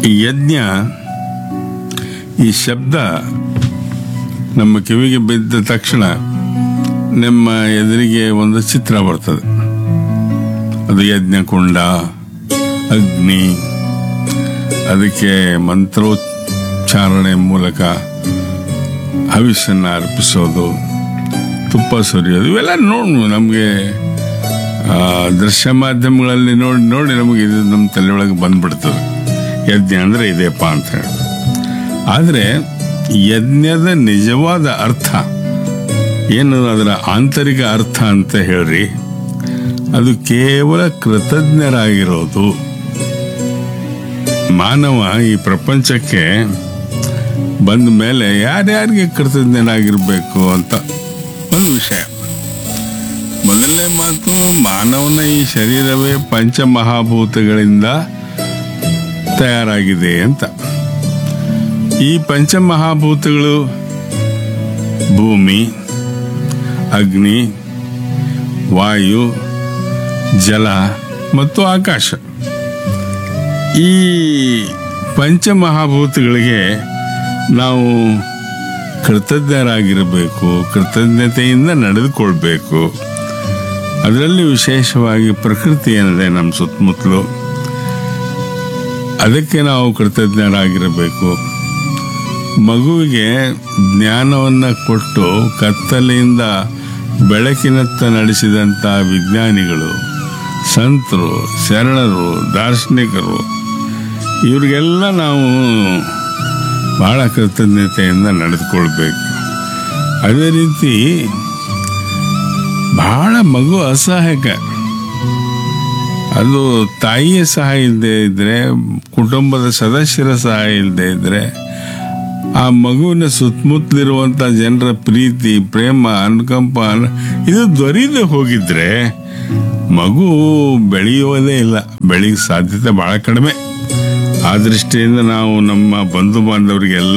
ಈ ಯಜ್ಞ ಈ ಶಬ್ದ ನಮ್ಮ ಕಿವಿಗೆ ಬಿದ್ದ ತಕ್ಷಣ ನಮ್ಮ ಎದುರಿಗೆ ಒಂದು ಚಿತ್ರ ಬರ್ತದೆ ಅದು ಯಜ್ಞಕುಂಡ ಅಗ್ನಿ ಅದಕ್ಕೆ ಮಂತ್ರೋಚ್ಚಾರಣೆ ಮೂಲಕ ಹವಿಸ್ಸನ್ನು ಅರ್ಪಿಸೋದು ತುಪ್ಪ ಸುರಿಯೋದು ಇವೆಲ್ಲ ನೋಡು ನಮಗೆ ದೃಶ್ಯ ಮಾಧ್ಯಮಗಳಲ್ಲಿ ನೋಡಿ ನೋಡಿ ನಮಗೆ ಇದು ನಮ್ಮ ತಲೆಯೊಳಗೆ ಬಂದ್ಬಿಡ್ತದೆ ಯಜ್ಞ ಅಂದರೆ ಇದೆಯಪ್ಪ ಅಂತ ಹೇಳಿ ಆದರೆ ಯಜ್ಞದ ನಿಜವಾದ ಅರ್ಥ ಏನು ಅದರ ಆಂತರಿಕ ಅರ್ಥ ಅಂತ ಹೇಳ್ರಿ ಅದು ಕೇವಲ ಕೃತಜ್ಞರಾಗಿರೋದು ಮಾನವ ಈ ಪ್ರಪಂಚಕ್ಕೆ ಬಂದ ಮೇಲೆ ಯಾರ್ಯಾರಿಗೆ ಕೃತಜ್ಞನಾಗಿರ್ಬೇಕು ಅಂತ ಒಂದು ವಿಷಯ ಮೊದಲನೇ ಮಾತು ಮಾನವನ ಈ ಶರೀರವೇ ಪಂಚಮಹಾಭೂತಗಳಿಂದ ತಯಾರಾಗಿದೆ ಅಂತ ಈ ಪಂಚಮಹಾಭೂತಗಳು ಭೂಮಿ ಅಗ್ನಿ ವಾಯು ಜಲ ಮತ್ತು ಆಕಾಶ ಈ ಪಂಚಮಹಾಭೂತಗಳಿಗೆ ನಾವು ಕೃತಜ್ಞರಾಗಿರಬೇಕು ಕೃತಜ್ಞತೆಯಿಂದ ನಡೆದುಕೊಳ್ಬೇಕು ಅದರಲ್ಲಿ ವಿಶೇಷವಾಗಿ ಪ್ರಕೃತಿ ಏನಿದೆ ನಮ್ಮ ಸುತ್ತಮುತ್ತಲು ಅದಕ್ಕೆ ನಾವು ಕೃತಜ್ಞರಾಗಿರಬೇಕು ಮಗುವಿಗೆ ಜ್ಞಾನವನ್ನು ಕೊಟ್ಟು ಕತ್ತಲೆಯಿಂದ ಬೆಳಕಿನತ್ತ ನಡೆಸಿದಂಥ ವಿಜ್ಞಾನಿಗಳು ಸಂತರು ಶರಣರು ದಾರ್ಶನಿಕರು ಇವರಿಗೆಲ್ಲ ನಾವು ಬಹಳ ಕೃತಜ್ಞತೆಯಿಂದ ನಡೆದುಕೊಳ್ಬೇಕು ಅದೇ ರೀತಿ ಬಹಳ ಮಗು ಅಸಹಾಯಕ ಅದು ತಾಯಿಯ ಸಹಾಯ ಇಲ್ಲದೆ ಇದ್ರೆ ಕುಟುಂಬದ ಸದಸ್ಯರ ಸಹಾಯ ಇಲ್ಲದೆ ಇದ್ರೆ ಆ ಮಗುವಿನ ಸುತ್ತಮುತ್ತಲಿರುವಂಥ ಜನರ ಪ್ರೀತಿ ಪ್ರೇಮ ಅನುಕಂಪ ಇದು ದೊರೀದೆ ಹೋಗಿದ್ರೆ ಮಗು ಬೆಳೆಯೋದೇ ಇಲ್ಲ ಬೆಳೆಯ ಸಾಧ್ಯತೆ ಬಹಳ ಕಡಿಮೆ ಆ ದೃಷ್ಟಿಯಿಂದ ನಾವು ನಮ್ಮ ಬಂಧು ಬಾಂಧವರಿಗೆಲ್ಲ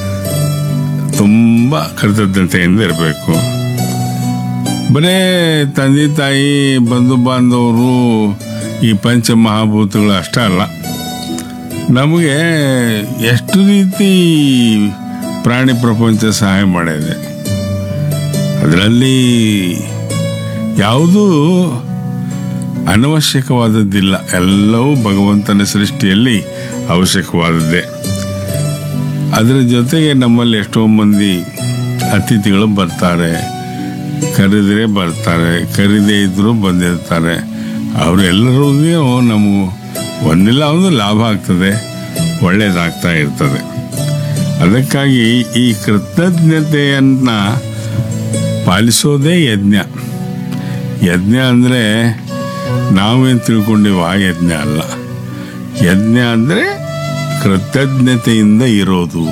ತುಂಬ ಕೃತಜ್ಞತೆಯಿಂದ ಇರಬೇಕು ಬರೇ ತಂದೆ ತಾಯಿ ಬಂಧು ಬಾಂಧವರು ಈ ಪಂಚಮಹಾಭೂತಗಳು ಅಷ್ಟೇ ಅಲ್ಲ ನಮಗೆ ಎಷ್ಟು ರೀತಿ ಪ್ರಾಣಿ ಪ್ರಪಂಚ ಸಹಾಯ ಮಾಡಿದೆ ಅದರಲ್ಲಿ ಯಾವುದೂ ಅನವಶ್ಯಕವಾದದ್ದಿಲ್ಲ ಎಲ್ಲವೂ ಭಗವಂತನ ಸೃಷ್ಟಿಯಲ್ಲಿ ಅವಶ್ಯಕವಾದದ್ದೇ ಅದರ ಜೊತೆಗೆ ನಮ್ಮಲ್ಲಿ ಎಷ್ಟೋ ಮಂದಿ ಅತಿಥಿಗಳು ಬರ್ತಾರೆ ಕರೆದರೆ ಬರ್ತಾರೆ ಕರೀದೇ ಇದ್ರೂ ಬಂದಿರ್ತಾರೆ ಅವರೆಲ್ಲರಿಗೂ ನಮಗೂ ಒಂದಿಲ್ಲ ಒಂದು ಲಾಭ ಆಗ್ತದೆ ಒಳ್ಳೇದಾಗ್ತಾ ಇರ್ತದೆ ಅದಕ್ಕಾಗಿ ಈ ಕೃತಜ್ಞತೆಯನ್ನ ಪಾಲಿಸೋದೇ ಯಜ್ಞ ಯಜ್ಞ ಅಂದರೆ ನಾವೇನು ತಿಳ್ಕೊಂಡಿವ ಆ ಯಜ್ಞ ಅಲ್ಲ ಯಜ್ಞ ಅಂದರೆ ಕೃತಜ್ಞತೆಯಿಂದ ಇರೋದು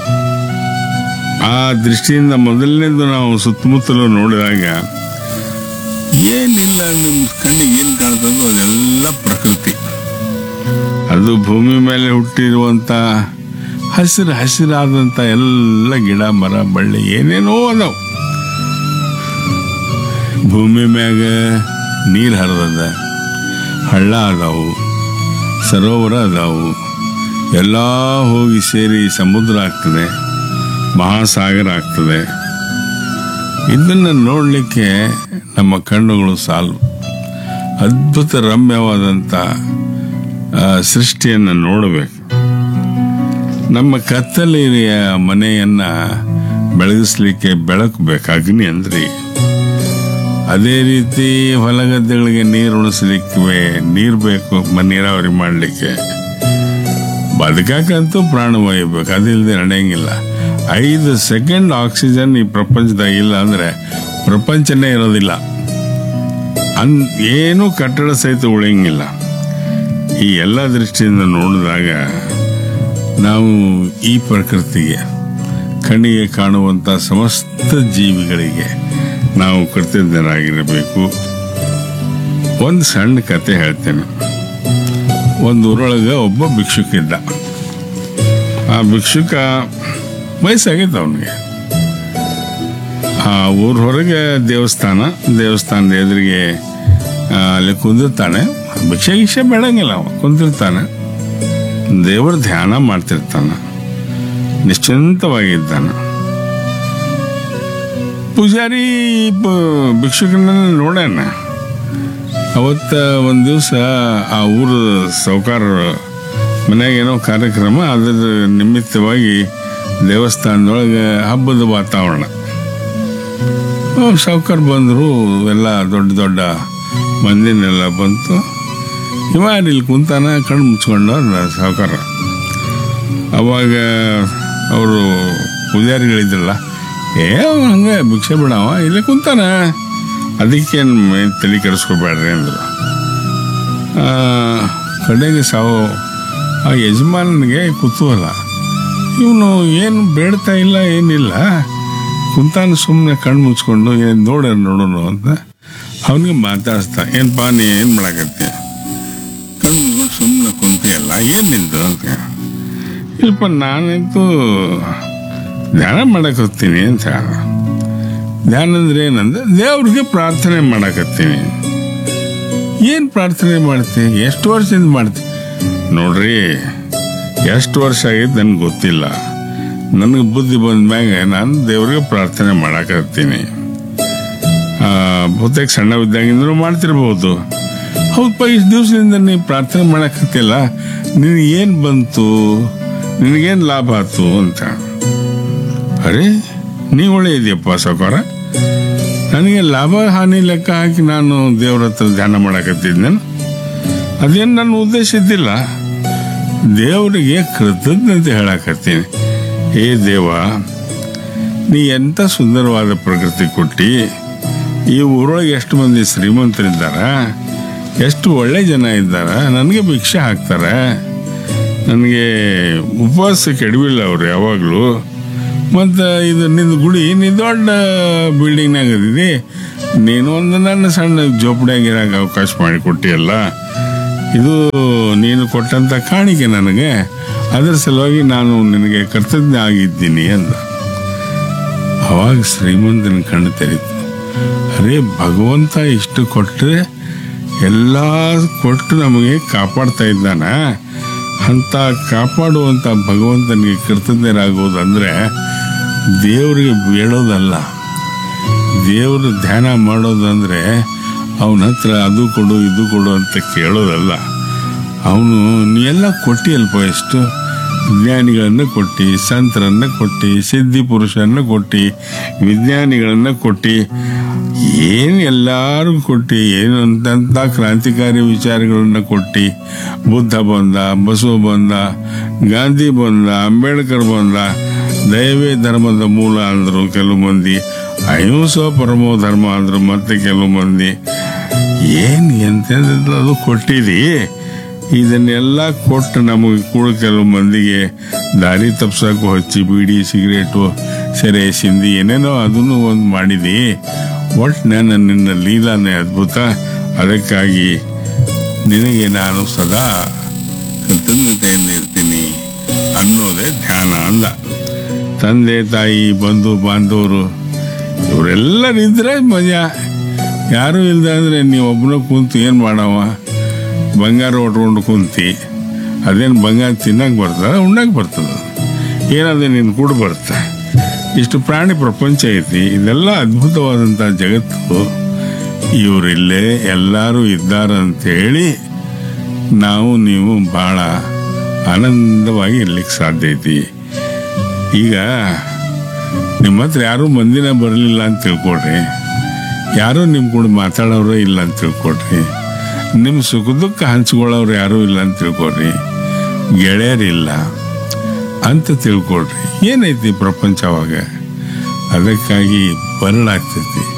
ಆ ದೃಷ್ಟಿಯಿಂದ ಮೊದಲನೇದು ನಾವು ಸುತ್ತಮುತ್ತಲು ನೋಡಿದಾಗ ಏನಿಲ್ಲ ನಿಮ್ಮ ಕಣ್ಣಿಗೆ ಏನು ಕಾಣ್ತದೋ ಅದೆಲ್ಲ ಪ್ರಕೃತಿ ಅದು ಭೂಮಿ ಮೇಲೆ ಹುಟ್ಟಿರುವಂಥ ಹಸಿರು ಹಸಿರಾದಂಥ ಎಲ್ಲ ಗಿಡ ಮರ ಬಳ್ಳಿ ಏನೇನೋ ಅದಾವ ಭೂಮಿ ಮ್ಯಾಗ ನೀರು ಹರಿದದ ಹಳ್ಳ ಅದಾವು ಸರೋವರ ಅದಾವು ಎಲ್ಲ ಹೋಗಿ ಸೇರಿ ಸಮುದ್ರ ಆಗ್ತದೆ ಮಹಾಸಾಗರ ಆಗ್ತದೆ ಇದನ್ನು ನೋಡಲಿಕ್ಕೆ ನಮ್ಮ ಕಣ್ಣುಗಳು ಸಾಲು ಅದ್ಭುತ ರಮ್ಯವಾದಂಥ ಆ, ಸೃಷ್ಟಿಯನ್ನು ನೋಡಬೇಕು ನಮ್ಮ ಕತ್ತಲೆಯ ಮನೆಯನ್ನ ಬೆಳಗಿಸ್ಲಿಕ್ಕೆ ಬೆಳಕು ಬೇಕು ಅಗ್ನಿ ಅಂದ್ರೆ ಅದೇ ರೀತಿ ಹೊಲಗದ್ದೆಗಳಿಗೆ ನೀರು ಉಣಿಸ್ಲಿಕ್ಕೆ ನೀರು ಬೇಕು ಮ- ನೀರಾವರಿ ಮಾಡಲಿಕ್ಕೆ ಬದುಕಕ್ಕಂತೂ ಪ್ರಾಣವಾಯು ಬೇಕು ಅದಿಲ್ಲದೆ ನಡೆಯಂಗಿಲ್ಲ ಐದು ಸೆಕೆಂಡ್ ಆಕ್ಸಿಜನ್ ಈ ಪ್ರಪಂಚದಾಗ ಇಲ್ಲ ಅಂದ್ರೆ ಪ್ರಪಂಚನೇ ಇರೋದಿಲ್ಲ ಅನ್ ಏನೂ ಕಟ್ಟಡ ಸಹಿತ ಉಳಿಯಂಗಿಲ್ಲ ಈ ಎಲ್ಲ ದೃಷ್ಟಿಯಿಂದ ನೋಡಿದಾಗ ನಾವು ಈ ಪ್ರಕೃತಿಗೆ ಕಣ್ಣಿಗೆ ಕಾಣುವಂಥ ಸಮಸ್ತ ಜೀವಿಗಳಿಗೆ ನಾವು ಕೃತಜ್ಞರಾಗಿರಬೇಕು ಒಂದು ಸಣ್ಣ ಕತೆ ಹೇಳ್ತೇನೆ ಒಂದು ಊರೊಳಗೆ ಒಬ್ಬ ಭಿಕ್ಷುಕ ಇದ್ದ ಆ ಭಿಕ್ಷುಕ ವಯಸ್ಸಾಗೈತೆ ಅವನಿಗೆ ಆ ಊರ ಹೊರಗೆ ದೇವಸ್ಥಾನ ದೇವಸ್ಥಾನದ ಎದುರಿಗೆ ಆ, ಅಲ್ಲಿ ಕುಂದಿರ್ತಾನೆ ಭಿಕ್ಷೆ ಗಿಕ್ಷೆ ಬೇಡಂಗಿಲ್ಲ ಅವ ಕುಂತಿರ್ತಾನೆ ದೇವರ ಧ್ಯಾನ ಮಾಡ್ತಿರ್ತಾನ ನಿಶ್ಚಿಂತವಾಗಿದ್ದಾನ ಪೂಜಾರಿ ಬ- ಭಿಕ್ಷುಕನನ್ನ ನೋಡ್ಯಾನ ಅವತ್ತ ಒಂದು ದಿವಸ ಆ ಊರು ಸಾವುಕಾರ ಮನ್ಯಾಗ ಏನೋ ಕಾರ್ಯಕ್ರಮ ಅದರ ನಿಮಿತ್ತವಾಗಿ ದೇವಸ್ಥಾನದೊಳಗೆ ಹಬ್ಬದ ವಾತಾವರಣ ಸಾವುಕಾರ ಬಂದರು ಎಲ್ಲ ದೊಡ್ಡ ದೊಡ್ಡ ಮಂದಿನೆಲ್ಲ ಬಂತು ಇವ ಇಲ್ಲಿ ಕುಂತಾನ ಕಣ್ಣು ಮುಚ್ಕೊಂಡು ಸಾವುಕಾರ ಅವಾಗ ಅವರು ಪೂಜಾರಿಗಳಿದ್ರಲ್ಲ ಏ ಅವ್ನು ಹಂಗೆ ಭಿಕ್ಷೆ ಬಿಡವ ಇಲ್ಲೇ ಕುಂತಾನ ಅದಕ್ಕೇನು ತಲೆ ಕೆಡಿಸ್ಕೋಬೇಡ್ರಿ ಅಂದರು ಆ, ಕಡೆಗೆ ಸಾವು ಆ ಯಜಮಾನನಿಗೆ ಕುತೂಹಲ ಇವನು ಏನು ಬೇಡ್ತಾ ಇಲ್ಲ ಏನಿಲ್ಲ ಕುಂತಾನ ಸುಮ್ಮನೆ ಕಣ್ಣು ಮುಚ್ಕೊಂಡು ಏನು ನೋಡ ನೋಡೋಣ ಅಂತ ಅವನಿಗೆ ಮಾತಾಡಿಸ್ತಾ ಏನಪ್ಪ ನೀ ಏನು ಮಾಡಕತ್ತಿ ಕಣ್ಣು ಸುಮ್ಮನೆ ಕುಂತಿಯಲ್ಲ ಏನು ನಿಂದು ಅಂತ ಇಲ್ಪ ನಾನಂತೂ ಧ್ಯಾನ ಮಾಡಕ್ ಹೋಗ್ತೀನಿ ಅಂತ ಹೇಳ್ದ. ಧ್ಯಾನ ಅಂದ್ರೆ ಏನಂದ್ರೆ ದೇವ್ರಿಗೆ ಪ್ರಾರ್ಥನೆ ಮಾಡಕತ್ತೀನಿ ಏನು ಪ್ರಾರ್ಥನೆ ಮಾಡ್ತೀನಿ ಎಷ್ಟು ವರ್ಷದಿಂದ ಮಾಡ್ತೀನಿ ನೋಡ್ರಿ ಎಷ್ಟು ವರ್ಷ ಆಗಿದ್ದು ನನಗೆ ಗೊತ್ತಿಲ್ಲ ನನಗೆ ಬುದ್ಧಿ ಬಂದ ಮ್ಯಾಗ ನಾನು ದೇವ್ರಿಗೆ ಪ್ರಾರ್ಥನೆ ಮಾಡಕತ್ತೀನಿ ಆ, ಬಹುತೇಕ ಸಣ್ಣವಿದ್ದಾಗಿಂದಲೂ ಮಾಡ್ತಿರ್ಬೋದು ಹೌದಪ್ಪ ಇಷ್ಟು ದಿವಸದಿಂದ ನೀವು ಪ್ರಾರ್ಥನೆ ಮಾಡಕತ್ತಿಲ್ಲ ನಿನಗೆ ಏನು ಬಂತು ನಿನಗೇನು ಲಾಭ ಆಯ್ತು ಅಂತ ಅರೆ ನೀವು ಒಳ್ಳೆ ಇದೆಯಪ್ಪ ಸಾವುಕಾರ ನನಗೆ ಲಾಭ ಹಾನಿ ಲೆಕ್ಕ ಹಾಕಿ ನಾನು ದೇವ್ರ ಹತ್ರ ಧ್ಯಾನ ಮಾಡಕತ್ತಿದ್ದೆ ಅದೇನು ನನ್ನ ಉದ್ದೇಶ ಇದ್ದಿಲ್ಲ ದೇವರಿಗೆ ಕೃತಜ್ಞತೆ ಹೇಳಕತ್ತೀನಿ ಏ ದೇವ ನೀ ಎಂಥ ಸುಂದರವಾದ ಪ್ರಕೃತಿ ಕೊಟ್ಟಿ ಈ ಊರೊಳಗೆ ಎಷ್ಟು ಮಂದಿ ಶ್ರೀಮಂತರಿದ್ದಾರ ಎಷ್ಟು ಒಳ್ಳೆ ಜನ ಇದ್ದಾರ ನನಗೆ ಭಿಕ್ಷೆ ಹಾಕ್ತಾರೆ ನನಗೆ ಉಪವಾಸ ಕೆಡವಿಲ್ಲ ಅವ್ರು ಯಾವಾಗಲೂ ಮತ್ತು ಇದು ನಿಂದ ಗುಡಿ ನೀ ದೊಡ್ಡ ಬಿಲ್ಡಿಂಗ್ನಾಗ ಅದಿದಿ ನೀನು ಒಂದು ನನ್ನ ಸಣ್ಣ ಜೋಪಡಿಯಾಗಿರಾಗ ಅವಕಾಶ ಮಾಡಿಕೊಟ್ಟಿಯಲ್ಲ ಇದು ನೀನು ಕೊಟ್ಟಂಥ ಕಾಣಿಕೆ ನನಗೆ ಅದರ ಸಲುವಾಗಿ ನಾನು ನಿನಗೆ ಕರ್ತಜ್ಞ ಆಗಿದ್ದೀನಿ ಅಂದ ಅವಾಗ ಶ್ರೀಮಂತನ ಕಣ್ಣು ತೆರೀತು ಅರೇ ಭಗವಂತ ಇಷ್ಟು ಕೊಟ್ಟರೆ ಎಲ್ಲ ಕೊಟ್ಟು ನಮಗೆ ಕಾಪಾಡ್ತಾ ಇದ್ದಾನ ಅಂತ ಕಾಪಾಡುವಂಥ ಭಗವಂತನಿಗೆ ಕೃತಜ್ಞರಾಗುವುದಂದ್ರೆ ದೇವರಿಗೆ ಬೇಡೋದಲ್ಲ ದೇವರು ಧ್ಯಾನ ಮಾಡೋದಂದ್ರೆ ಅವನ ಹತ್ರ ಅದು ಕೊಡು ಇದು ಕೊಡು ಅಂತ ಕೇಳೋದಲ್ಲ ಅವನು ನೀ ಎಲ್ಲ ಕೊಟ್ಟಿಯಲ್ಪ ಎಷ್ಟು ಜ್ಞಾನಿಗಳನ್ನು ಕೊಟ್ಟು ಸಂತರನ್ನು ಕೊಟ್ಟು ಸಿದ್ಧಿ ಪುರುಷರನ್ನು ಕೊಟ್ಟು ವಿಜ್ಞಾನಿಗಳನ್ನು ಕೊಟ್ಟು ಏನು ಎಲ್ಲರೂ ಕೊಟ್ಟು ಏನು ಅಂತಂತ ಕ್ರಾಂತಿಕಾರಿ ವಿಚಾರಗಳನ್ನು ಕೊಟ್ಟು ಬುದ್ಧ ಬಂದ ಬಸವ ಬಂದ ಗಾಂಧಿ ಬಂದ ಅಂಬೇಡ್ಕರ್ ಬಂದ ದಯವೇ ಧರ್ಮದ ಮೂಲ ಅಂದರು ಕೆಲವು ಮಂದಿ ಅಹಿಂಸಾ ಪರಮೋ ಧರ್ಮ ಅಂದರು ಮತ್ತೆ ಕೆಲವು ಮಂದಿ ಏನು ಎಂತೆಂಥದ್ದು ಅದು ಕೊಟ್ಟಿದಿ ಇದನ್ನೆಲ್ಲ ಕೊಟ್ಟು ನಮಗೆ ಕೂಡ ಕೆಲವು ಮಂದಿಗೆ ದಾರಿ ತಪ್ಸಕ್ಕೂ ಹಚ್ಚಿ ಬೀಡಿ ಸಿಗರೇಟು ಸೆರೆ ಸಿಂದಿ ಏನೇನೋ ಅದನ್ನು ಒಂದು ಮಾಡಿದಿ ಒಟ್ಟು ನನ್ನ ನಿನ್ನ ಲೀಲಾನೇ ಅದ್ಭುತ ಅದಕ್ಕಾಗಿ ನಿನಗೆ ನಾನು ಸದಾ ಕೃತಜ್ಞತೆಯಿಂದ ಇರ್ತೀನಿ ಅನ್ನೋದೇ ಧ್ಯಾನ ಅಂದ ತಂದೆ ತಾಯಿ ಬಂಧು ಬಾಂಧವರು ಇವರೆಲ್ಲರಿದ್ರೆ ಮಜಾ ಯಾರೂ ಇಲ್ದ ಅಂದ್ರೆ ನೀವು ಒಬ್ಬನ ಕುಂತು ಏನು ಮಾಡವ ಬಂಗಾರ ಹೊಟ್ಕೊಂಡು ಕುಂತಿ ಅದೇನು ಬಂಗಾರ ತಿನ್ನಕ್ಕೆ ಬರ್ತದ ಉಣ್ಣಕ್ಕೆ ಬರ್ತದ ಏನಾದ್ರೆ ನೀನು ಕೂಡ ಬರ್ತ ಇಷ್ಟು ಪ್ರಾಣಿ ಪ್ರಪಂಚ ಐತಿ ಇದೆಲ್ಲ ಅದ್ಭುತವಾದಂಥ ಜಗತ್ತು ಇವರಿಲ್ಲೇ ಎಲ್ಲರೂ ಇದ್ದಾರಂತೇಳಿ ನಾವು ನೀವು ಭಾಳ ಆನಂದವಾಗಿ ಇರ್ಲಿಕ್ಕೆ ಸಾಧ್ಯ ಐತಿ ಈಗ ನಿಮ್ಮ ಹತ್ರ ಯಾರೂ ಮಂದಿನ ಬರಲಿಲ್ಲ ಅಂತ ತಿಳ್ಕೊಡ್ರಿ ಯಾರೂ ನಿಮ್ಮ ಕೂಡ ಮಾತಾಡೋರು ಇಲ್ಲ ಅಂತ ತಿಳ್ಕೊಡ್ರಿ ನಿಮ್ಮ ಸುಖ ದುಃಖ ಹಂಚ್ಕೊಳ್ಳೋರು ಯಾರೂ ಇಲ್ಲ ಅಂತ ತಿಳ್ಕೊಡ್ರಿ ಗೆಳೆಯರಿಲ್ಲ ಅಂತ ತಿಳ್ಕೊಡ್ರಿ ಏನೈತಿ ಪ್ರಪಂಚವಾಗ ಅದಕ್ಕಾಗಿ ಬರಲಾಗ್ತೈತಿ